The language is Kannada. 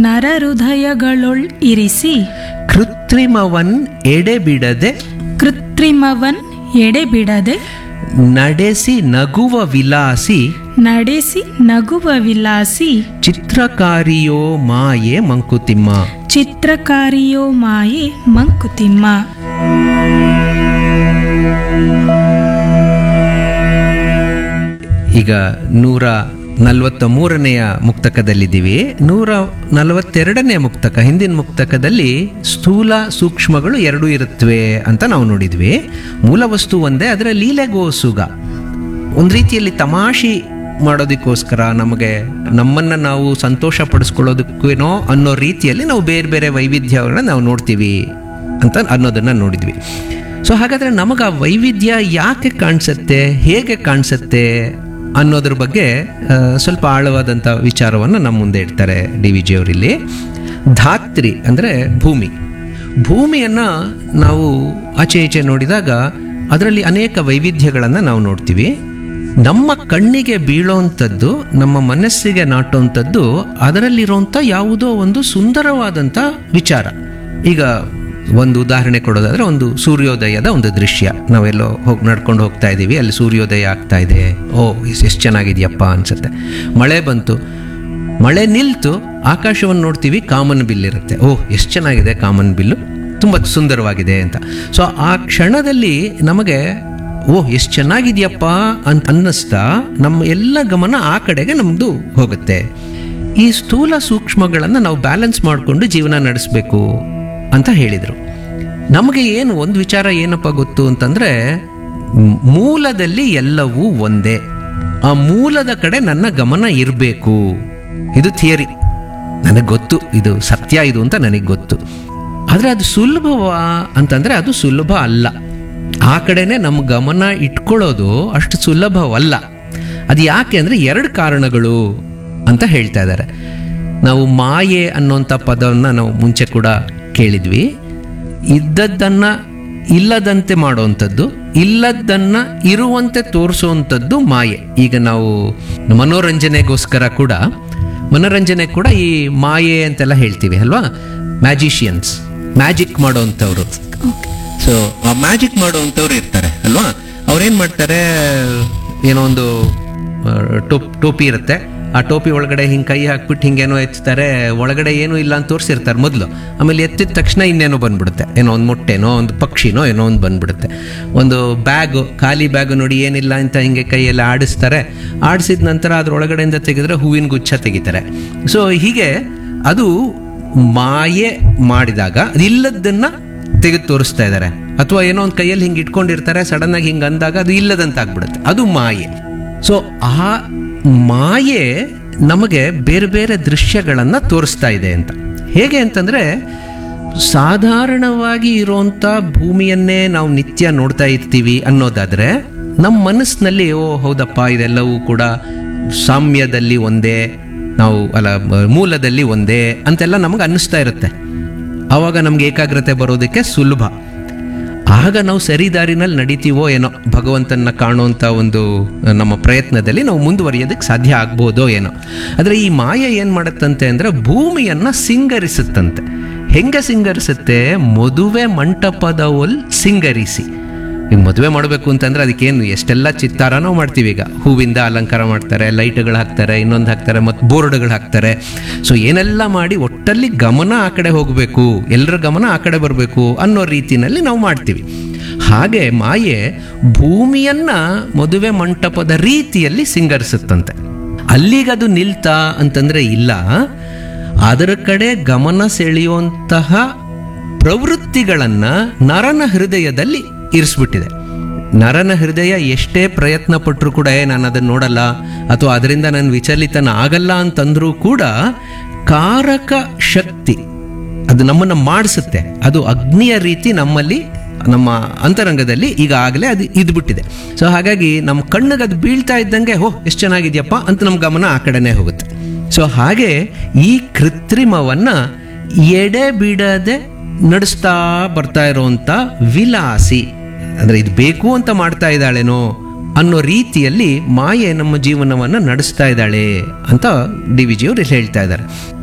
ನರಹೃದಯಗಳೊಳ್ ಇರಿಸಿ ಕೃತ್ರಿಮವನ್ ಎಡೆಬಿಡದೆ ಕೃತ್ರಿಮವನ್ ಎಡೆಬಿಡದೆ ನಡೆಸಿ ನಗುವ ವಿಲಾಸಿ ನಡೆಸಿ ನಗುವ ವಿಲಾಸಿ ಚಿತ್ರಕಾರಿಯೋ ಮಾಯೆ ಮಂಕುತಿಮ್ಮ ಚಿತ್ರಕಾರಿಯೋ ಮಾಯೆ ಮಂಕುತಿಮ್ಮ ಈಗ ನೂರ ನಲವತ್ತ ಮೂರನೆಯ ಮುಕ್ತಕದಲ್ಲಿದ್ದೀವಿ ನೂರ ನಲವತ್ತೆರಡನೇ ಮುಕ್ತಕ ಹಿಂದಿನ ಮುಕ್ತಕದಲ್ಲಿ ಸ್ಥೂಲ ಸೂಕ್ಷ್ಮಗಳು ಎರಡೂ ಇರುತ್ತವೆ ಅಂತ ನಾವು ನೋಡಿದ್ವಿ ಮೂಲ ವಸ್ತು ಒಂದೇ ಅದರ ಲೀಲೆಗೋಸುಗ ಒಂದು ರೀತಿಯಲ್ಲಿ ತಮಾಷೆ ಮಾಡೋದಕ್ಕೋಸ್ಕರ ನಮಗೆ ನಮ್ಮನ್ನು ನಾವು ಸಂತೋಷ ಪಡಿಸ್ಕೊಳ್ಳೋದಕ್ಕೇನೋ ಅನ್ನೋ ರೀತಿಯಲ್ಲಿ ನಾವು ಬೇರೆ ಬೇರೆ ವೈವಿಧ್ಯಗಳನ್ನ ನಾವು ನೋಡ್ತೀವಿ ಅಂತ ಅನ್ನೋದನ್ನು ನೋಡಿದ್ವಿ ಸೊ ಹಾಗಾದರೆ ನಮಗೆ ಆ ವೈವಿಧ್ಯ ಯಾಕೆ ಕಾಣಿಸುತ್ತೆ ಹೇಗೆ ಕಾಣಿಸುತ್ತೆ ಅನ್ನೋದ್ರ ಬಗ್ಗೆ ಆ, ಸ್ವಲ್ಪ ಆಳವಾದಂಥ ವಿಚಾರವನ್ನು ನಮ್ಮ ಮುಂದೆ ಇಡ್ತಾರೆ ಡಿ ವಿ ಜಿಯವರಿಲ್ಲಿ ಧಾತ್ರಿ ಅಂದರೆ ಭೂಮಿ ಭೂಮಿಯನ್ನು ನಾವು ಆಚೆ ಈಚೆ ನೋಡಿದಾಗ ಅದರಲ್ಲಿ ಅನೇಕ ವೈವಿಧ್ಯಗಳನ್ನು ನಾವು ನೋಡ್ತೀವಿ ನಮ್ಮ ಕಣ್ಣಿಗೆ ಬೀಳೋವಂಥದ್ದು ನಮ್ಮ ಮನಸ್ಸಿಗೆ ನಾಟುವಂಥದ್ದು ಅದರಲ್ಲಿರುವಂಥ ಯಾವುದೋ ಒಂದು ಸುಂದರವಾದಂಥ ವಿಚಾರ ಈಗ ಒಂದು ಉದಾಹರಣೆ ಕೊಡೋದಾದ್ರೆ ಒಂದು ಸೂರ್ಯೋದಯದ ಒಂದು ದೃಶ್ಯ ನಾವೆಲ್ಲೋ ಹೋಗಿ ನಡ್ಕೊಂಡು ಹೋಗ್ತಾ ಇದ್ದೀವಿ ಅಲ್ಲಿ ಸೂರ್ಯೋದಯ ಆಗ್ತಾ ಇದೆ ಓ ಎಷ್ಟು ಚೆನ್ನಾಗಿದೆಯಪ್ಪ ಅನ್ಸುತ್ತೆ ಮಳೆ ಬಂತು ಮಳೆ ನಿಲ್ತು ಆಕಾಶವನ್ನು ನೋಡ್ತೀವಿ ಕಾಮನ್ ಬಿಲ್ ಇರುತ್ತೆ ಓಹ್ ಎಷ್ಟು ಚೆನ್ನಾಗಿದೆ ಕಾಮನ್ ಬಿಲ್ಲು ತುಂಬ ಸುಂದರವಾಗಿದೆ ಅಂತ ಸೊ ಆ ಕ್ಷಣದಲ್ಲಿ ನಮಗೆ ಓಹ್ ಎಷ್ಟು ಚೆನ್ನಾಗಿದೆಯಪ್ಪ ಅಂತ ಅನ್ನಿಸ್ತಾ ನಮ್ಮ ಎಲ್ಲ ಗಮನ ಆ ಕಡೆಗೆ ನಮ್ಮದು ಹೋಗುತ್ತೆ ಈ ಸ್ಥೂಲ ಸೂಕ್ಷ್ಮಗಳನ್ನು ನಾವು ಬ್ಯಾಲೆನ್ಸ್ ಮಾಡಿಕೊಂಡು ಜೀವನ ನಡೆಸಬೇಕು ಅಂತ ಹೇಳಿದರು ನಮಗೆ ಏನು ಒಂದು ವಿಚಾರ ಏನಪ್ಪ ಗೊತ್ತು ಅಂತಂದರೆ ಮೂಲದಲ್ಲಿ ಎಲ್ಲವೂ ಒಂದೇ ಆ ಮೂಲದ ಕಡೆ ನನ್ನ ಗಮನ ಇರಬೇಕು ಇದು ಥಿಯರಿ ನನಗೆ ಗೊತ್ತು ಇದು ಸತ್ಯ ಇದು ಅಂತ ನನಗೆ ಗೊತ್ತು ಆದರೆ ಅದು ಸುಲಭವಾ ಅಂತಂದರೆ ಅದು ಸುಲಭ ಅಲ್ಲ ಆ ಕಡೆನೇ ನಮ್ಮ ಗಮನ ಇಟ್ಕೊಳ್ಳೋದು ಅಷ್ಟು ಸುಲಭವಲ್ಲ ಅದು ಯಾಕೆ ಅಂದರೆ ಎರಡು ಕಾರಣಗಳು ಅಂತ ಹೇಳ್ತಾ ಇದ್ದಾರೆ ನಾವು ಮಾಯೆ ಅನ್ನೋಂಥ ಪದವನ್ನು ನಾವು ಮುಂಚೆ ಕೂಡ ಕೇಳಿದ್ವಿ ಇದ್ದದ್ದನ್ನು ಇಲ್ಲದಂತೆ ಮಾಡುವಂಥದ್ದು ಇಲ್ಲದ್ದನ್ನ ಇರುವಂತೆ ತೋರಿಸುವಂಥದ್ದು ಮಾಯೆ ಈಗ ನಾವು ಮನೋರಂಜನೆಗೋಸ್ಕರ ಕೂಡ ಮನೋರಂಜನೆ ಕೂಡ ಈ ಮಾಯೆ ಅಂತೆಲ್ಲ ಹೇಳ್ತೀವಿ ಅಲ್ವಾ ಮ್ಯಾಜಿಷಿಯನ್ಸ್ ಮ್ಯಾಜಿಕ್ ಮಾಡೋವಂಥವ್ರು ಸೊ ಆ ಮ್ಯಾಜಿಕ್ ಮಾಡುವಂಥವ್ರು ಇರ್ತಾರೆ ಅಲ್ವಾ ಅವ್ರೇನು ಮಾಡ್ತಾರೆ ಏನೋ ಒಂದು ಆ, ಟೋಪ್ ಟೋಪಿ ಇರುತ್ತೆ ಆ ಟೋಪಿ ಒಳಗಡೆ ಹಿಂಗೆ ಕೈ ಹಾಕ್ಬಿಟ್ಟು ಹಿಂಗೇನೋ ಎತ್ತಾರೆ ಒಳಗಡೆ ಏನೂ ಇಲ್ಲ ಅಂತ ತೋರಿಸಿರ್ತಾರೆ ಮೊದಲು ಆಮೇಲೆ ಎತ್ತಿದ ತಕ್ಷಣ ಇನ್ನೇನೋ ಬಂದ್ಬಿಡುತ್ತೆ ಏನೋ ಒಂದು ಮೊಟ್ಟೆನೋ ಒಂದು ಪಕ್ಷಿನೋ ಏನೋ ಒಂದು ಬಂದ್ಬಿಡುತ್ತೆ ಒಂದು ಬ್ಯಾಗು ಖಾಲಿ ಬ್ಯಾಗು ನೋಡಿ ಏನಿಲ್ಲ ಅಂತ ಹಿಂಗೆ ಕೈಯಲ್ಲಿ ಆಡಿಸ್ತಾರೆ ಆಡಿಸಿದ ನಂತರ ಅದ್ರ ಒಳಗಡೆಯಿಂದ ತೆಗೆದ್ರೆ ಹೂವಿನ ಗುಚ್ಛ ತೆಗಿತಾರೆ ಸೊ ಹೀಗೆ ಅದು ಮಾಯೆ ಮಾಡಿದಾಗ ಅದಿಲ್ಲದನ್ನ ತೆಗೆದು ತೋರಿಸ್ತಾ ಇದ್ದಾರೆ ಅಥವಾ ಏನೋ ಒಂದು ಕೈಯಲ್ಲಿ ಹಿಂಗೆ ಇಟ್ಕೊಂಡಿರ್ತಾರೆ ಸಡನ್ ಆಗಿ ಹಿಂಗೆ ಅಂದಾಗ ಅದು ಇಲ್ಲದಂತ ಆಗ್ಬಿಡುತ್ತೆ ಅದು ಮಾಯೆ ಸೊ ಆ ಮಾಯೆ ನಮಗೆ ಬೇರೆ ಬೇರೆ ದೃಶ್ಯಗಳನ್ನು ತೋರಿಸ್ತಾ ಇದೆ ಅಂತ ಹೇಗೆ ಅಂತಂದರೆ ಸಾಧಾರಣವಾಗಿ ಇರುವಂಥ ಭೂಮಿಯನ್ನೇ ನಾವು ನಿತ್ಯ ನೋಡ್ತಾ ಇರ್ತೀವಿ ಅನ್ನೋದಾದರೆ ನಮ್ಮ ಮನಸ್ಸಿನಲ್ಲಿ ಓ ಹೌದಪ್ಪ ಇದೆಲ್ಲವೂ ಕೂಡ ಸಾಮ್ಯದಲ್ಲಿ ಒಂದೇ ನಾವು ಅಲ್ಲ ಮ- ಮೂಲದಲ್ಲಿ ಒಂದೇ ಅಂತೆಲ್ಲ ನಮಗೆ ಅನ್ನಿಸ್ತಾ ಇರುತ್ತೆ ಆವಾಗ ನಮ್ಗೆ ಏಕಾಗ್ರತೆ ಬರೋದಕ್ಕೆ ಸುಲಭ ಆಗ ನಾವು ಸರಿ ದಾರಿನಲ್ಲಿ ನಡೀತೀವೋ ಏನೋ ಭಗವಂತನ ಕಾಣುವಂಥ ಒಂದು ನಮ್ಮ ಪ್ರಯತ್ನದಲ್ಲಿ ನಾವು ಮುಂದುವರಿಯೋದಕ್ಕೆ ಸಾಧ್ಯ ಆಗ್ಬೋದೋ ಏನೋ ಆದರೆ ಈ ಮಾಯ ಏನು ಮಾಡುತ್ತಂತೆ ಅಂದರೆ ಭೂಮಿಯನ್ನು ಸಿಂಗರಿಸುತ್ತಂತೆ ಹೆಂಗೆ ಸಿಂಗರಿಸುತ್ತೆ ಮದುವೆ ಮಂಟಪದ ಒಲ್ ಸಿಂಗರಿಸಿ ಈಗ ಮದುವೆ ಮಾಡಬೇಕು ಅಂತಂದ್ರೆ ಅದಕ್ಕೇನು ಎಷ್ಟೆಲ್ಲ ಚಿತ್ತಾರ ನಾವು ಮಾಡ್ತೀವಿ ಈಗ ಹೂವಿಂದ ಅಲಂಕಾರ ಮಾಡ್ತಾರೆ ಲೈಟ್ಗಳು ಹಾಕ್ತಾರೆ ಇನ್ನೊಂದು ಹಾಕ್ತಾರೆ ಮತ್ತು ಬೋರ್ಡ್ಗಳು ಹಾಕ್ತಾರೆ ಸೊ ಏನೆಲ್ಲ ಮಾಡಿ ಒಟ್ಟಲ್ಲಿ ಗಮನ ಆ ಕಡೆ ಹೋಗಬೇಕು ಎಲ್ಲರ ಗಮನ ಆ ಕಡೆ ಬರಬೇಕು ಅನ್ನೋ ರೀತಿನಲ್ಲಿ ನಾವು ಮಾಡ್ತೀವಿ ಹಾಗೆ ಮಾಯೆ ಭೂಮಿಯನ್ನ ಮದುವೆ ಮಂಟಪದ ರೀತಿಯಲ್ಲಿ ಸಿಂಗರಿಸುತ್ತಂತೆ ಅಲ್ಲಿಗದು ನಿಲ್ತಾ ಅಂತಂದ್ರೆ ಇಲ್ಲ ಅದರ ಕಡೆ ಗಮನ ಸೆಳೆಯುವಂತಹ ಪ್ರವೃತ್ತಿಗಳನ್ನ ನರನ ಹೃದಯದಲ್ಲಿ ಇರಿಸ್ಬಿಟ್ಟಿದೆ ನರನ ಹೃದಯ ಎಷ್ಟೇ ಪ್ರಯತ್ನ ಪಟ್ಟರು ಕೂಡ ಏ ನಾನು ಅದನ್ನು ನೋಡಲ್ಲ ಅಥವಾ ಅದರಿಂದ ನಾನು ವಿಚಲಿತನ ಆಗಲ್ಲ ಅಂತಂದ್ರೂ ಕೂಡ ಕಾರಕ ಶಕ್ತಿ ಅದು ನಮ್ಮನ್ನು ಮಾಡಿಸುತ್ತೆ ಅದು ಅಗ್ನಿಯ ರೀತಿ ನಮ್ಮಲ್ಲಿ ನಮ್ಮ ಅಂತರಂಗದಲ್ಲಿ ಈಗಾಗಲೇ ಅದು ಇದ್ಬಿಟ್ಟಿದೆ ಸೊ ಹಾಗಾಗಿ ನಮ್ಮ ಕಣ್ಣಿಗೆ ಅದು ಬೀಳ್ತಾ ಇದ್ದಂಗೆ ಹೋ ಎಷ್ಟು ಚೆನ್ನಾಗಿದೆಯಪ್ಪ ಅಂತ ನಮ್ಮ ಗಮನ ಆ ಕಡೆನೇ ಹೋಗುತ್ತೆ ಸೊ ಹಾಗೆ ಈ ಕೃತ್ರಿಮವನ್ನ ಎಡೆ ಬಿಡದೆ ನಡೆಸ್ತಾ ಬರ್ತಾ ಇರುವಂತ ವಿಲಾಸಿ ಅಂದ್ರೆ ಇದು ಬೇಕು ಅಂತ ಮಾಡ್ತಾ ಇದ್ದಾಳೇನೋ ಅನ್ನೋ ರೀತಿಯಲ್ಲಿ ಮಾಯೆ ನಮ್ಮ ಜೀವನವನ್ನು ನಡೆಸ್ತಾ ಇದ್ದಾಳೆ ಅಂತ ಡಿ ವಿ ಜಿಯವರು ಹೇಳ್ತಾ ಇದ್ದಾರೆ